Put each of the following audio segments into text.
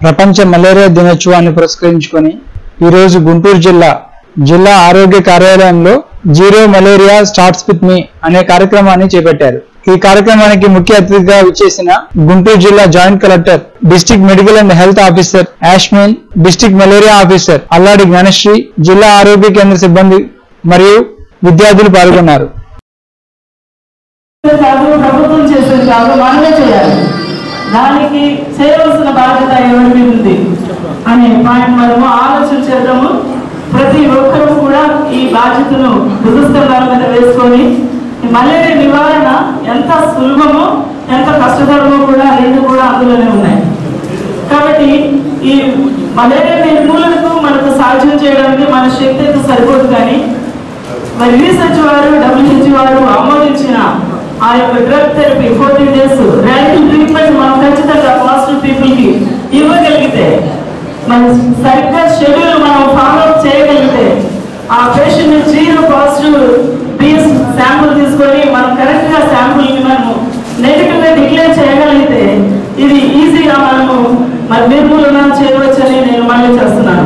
ప్రపంచ మలేరియా దినోత్సవాన్ని పురస్కరించుకొని ఈరోజు గుంటూరు జిల్లా జిల్లా ఆరోగ్య కార్యాలయంలో zero malaria starts with me అనే కార్యక్రమాన్ని చేపట్టారు ఈ కార్యక్రమానికి ముఖ్య అతిథిగా విచ్చేసిన గుంటూరు జిల్లా joint collector district medical and health officer Yasmin district malaria officer Alladi Gnanasri జిల్లా ఆరోగ్య కేంద్ర సిబ్బంది మరియు విద్యార్థులు పాల్గొన్నారు కాదు ప్రభుత్వం చేసేది కాదు మనమే చేయాలి దానికి చేయవలసిన బాధ్యత ఎవరి మీద ఉంది అనే పాయింట్ మనము ఆలోచన చేద్దాము ప్రతి ఒక్కరూ కూడా ఈ బాధ్యతను భుజస్కంధాల మీద వేసుకొని ఈ మలేరియా నివారణ ఎంత సులభమో ఎంత కష్టతరమో కూడా రెండు కూడా అందులోనే ఉన్నాయి కాబట్టి ఈ మలేరియా నిర్మూలనకు మనకు సాధ్యం చేయడానికి మన శక్తి అయితే సరిపోదు కానీ మరి రీసెర్చ్ వారు డబ్ల్యూహెచ్ వారు ఆమోదించిన ఆ యొక్క drug therapy fourteen days radical treatment మనం ఖచ్చితంగా పాజిటివ్ పీపుల్ కి ఇవ్వగలిగితే మన సరిగ్గా షెడ్యూల్ మనం ఫాలో అప్ చేయగలిగితే ఆ patient zero positive BS sample తీసుకొని మనం కరెక్ట్ గా శాంపుల్ ని మనము నెగిటివ్ గా డిక్లేర్ చేయగలిగితే ఇది ఈజీగా మనము మరి నిర్మూలన చేయవచ్చని నేను మళ్ళీ చేస్తున్నాను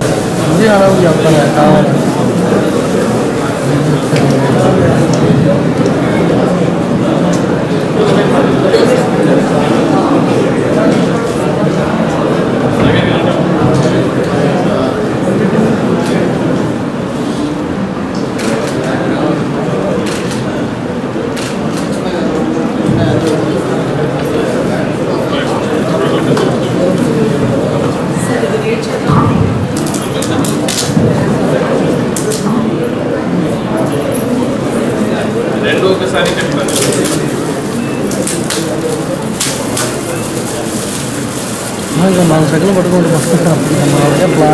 రెండు ఒకసారి చెప్తాను నాలుగు సెకండ్లు పట్టుకుంటూ వస్తున్నాం ఎట్లా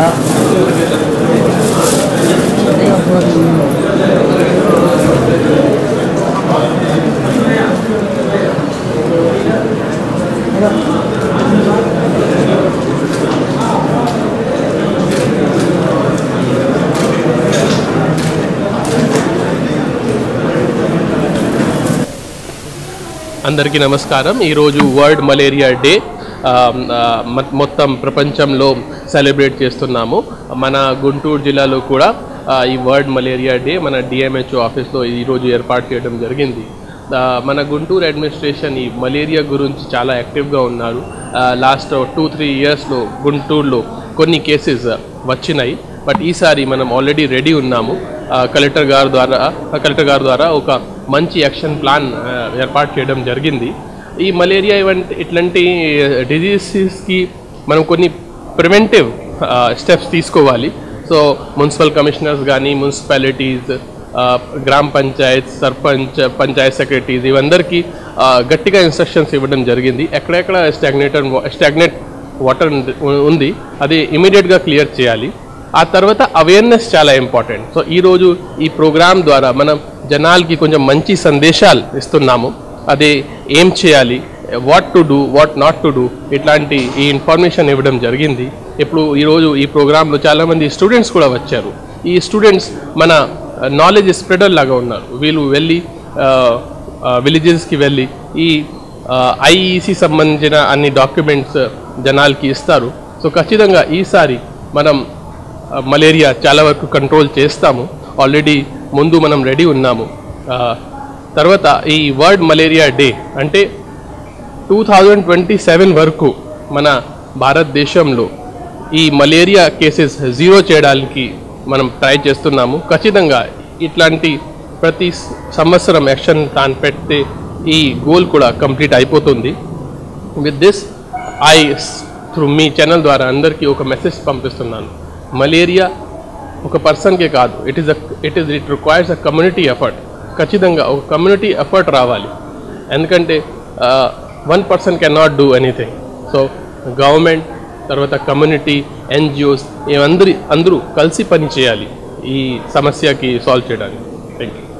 అందరికీ నమస్కారం ఈరోజు వరల్డ్ మలేరియా డే ఆ, ఆ, మ- మొత్తం ప్రపంచంలో సెలబ్రేట్ చేస్తున్నాము మన గుంటూరు జిల్లాలో కూడా ఆ, ఈ వరల్డ్ మలేరియా డే మన డిఎంహెచ్ఓ ఆఫీస్లో ఈరోజు ఏర్పాటు చేయడం జరిగింది ఆ, మన గుంటూరు అడ్మినిస్ట్రేషన్ ఈ మలేరియా గురించి చాలా యాక్టివ్గా ఉన్నారు లాస్ట్ టూ త్రీ ఇయర్స్లో గుంటూరులో కొన్ని కేసెస్ వచ్చినాయి బట్ ఈసారి మనం ఆల్రెడీ రెడీ ఉన్నాము ఆ, కలెక్టర్ గారి ద్వారా కలెక్టర్ గారి ద్వారా ఒక మంచి యాక్షన్ ప్లాన్ ఆ, ఏర్పాటు చేయడం జరిగింది ఈ మలేరియా ఇవంటి ఇట్లాంటి డిజీసెస్కి మనం కొన్ని ప్రివెంటివ్ స్టెప్స్ తీసుకోవాలి సో మున్సిపల్ కమిషనర్స్ కానీ మున్సిపాలిటీస్ గ్రామ పంచాయత్ సర్పంచ్ పంచాయత్ సెక్రటరీస్ ఇవందరికీ ఆ, గట్టిగా ఇన్స్ట్రక్షన్స్ ఇవ్వడం జరిగింది ఎక్కడెక్కడ స్టాగ్నేటర్ స్టాగ్నేట్ వాటర్ ఉంది అది ఇమీడియట్గా క్లియర్ చేయాలి ఆ తర్వాత అవేర్నెస్ చాలా ఇంపార్టెంట్ సో ఈరోజు ఈ ప్రోగ్రామ్ ద్వారా మనం జనాలకి కొంచెం మంచి సందేశాలు ఇస్తున్నాము అది ఏం చేయాలి what to do what not to do ఇట్లాంటి ఈ ఇన్ఫర్మేషన్ ఇవ్వడం జరిగింది ఇప్పుడు ఈరోజు ఈ ప్రోగ్రాంలో చాలామంది స్టూడెంట్స్ కూడా వచ్చారు ఈ స్టూడెంట్స్ మన నాలెడ్జ్ స్ప్రెడర్ లాగా ఉన్నారు వీళ్ళు వెళ్ళి విలేజెస్కి వెళ్ళి ఈ ఐఈసి సంబంధించిన అన్ని డాక్యుమెంట్స్ జనాలకి ఇస్తారు సో ఖచ్చితంగా ఈసారి మనం ఆ, మలేరియా చాలా వరకు కంట్రోల్ చేస్తాము ఆల్రెడీ ముందు మనం రెడీ ఉన్నాము ఆ, తర్వాత ఈ వరల్డ్ మలేరియా డే అంటే టూ థౌజండ్ ట్వంటీ సెవెన్ వరకు మన భారతదేశంలో ఈ మలేరియా కేసెస్ జీరో చేయడానికి మనం ట్రై చేస్తున్నాము ఖచ్చితంగా ఇట్లాంటి ప్రతి స- సంవత్సరం యాక్షన్ తాను పెడితే ఈ గోల్ కూడా కంప్లీట్ అయిపోతుంది విత్ దిస్ ఐ త్రూ మీ ఛానల్ ద్వారా అందరికీ ఒక మెసేజ్ పంపిస్తున్నాను మలేరియా ఒక పర్సన్కే కాదు it is it is it requires a community effort ఖచ్చితంగా ఒక కమ్యూనిటీ ఎఫర్ట్ రావాలి ఎందుకంటే one person can not do anything so government తర్వాత కమ్యూనిటీ ఎన్జిఓస్ ఇవందరి అందరూ కలిసి పని చేయాలి ఈ సమస్యకి సాల్వ్ చేయడానికి థ్యాంక్ యూ